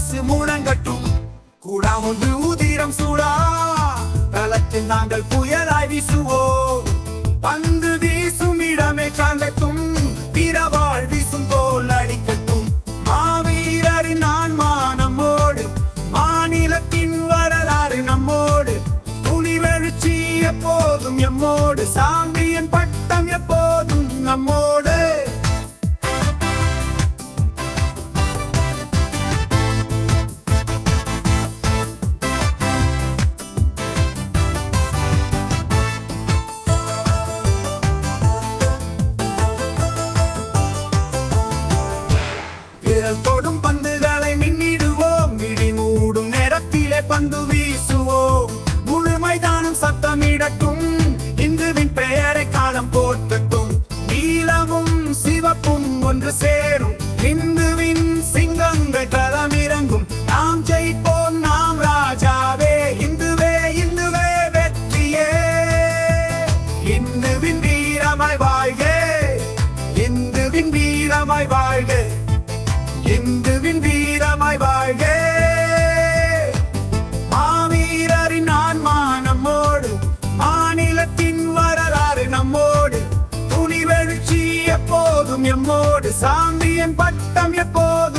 முரசு முழங்கட்டும் கூடாமுண்டு உதிரம் சூடா களத்தில் நாங்கள் புயலாய் வீசுவோம் பந்து வீசும் இடமே காங்கட்டும் பிறவாள் வீசும் போல் அடிக்கட்டும் மாவீரரின் ஆன்மா நம்மோடு மாநிலத்தின் வரலாறு நம்மோடு துணிவெழுச்சி எப்போதும் எம்மோடு சாம்பியன் பட்டம் எப்போதும் நம்மோடு விரல் தொடும் பந்துகளை மின்னிடுவோம் விழி மூடும் நேரத்திலே பந்து வீசுவோம் முழு மைதானம் சத்தமிடட்டும் இந்துவின் பெயரை காலம் போற்றட்டும் நீலமும் சிவப்பும் ஒன்று சேரும் இந்துவின் சிங்கங்கள் களமிறங்கும் நாம் ஜெயிப்போம் நாம் ராஜாவே இந்துவே இந்துவே வெற்றியே இந்துவின் வீரமாய் வாழ்க இந்துவின் வீரமாய் வாழ்க இந்துவின் வீரமாய் வாழ்க மாவீரரின் ஆன்மா நம்மோடு மாநிலத்தின் வரலாறு நம்மோடு துணிவெழுச்சி எப்போதும் எம்மோடு சாந்தியின் பட்டம் எப்போதும்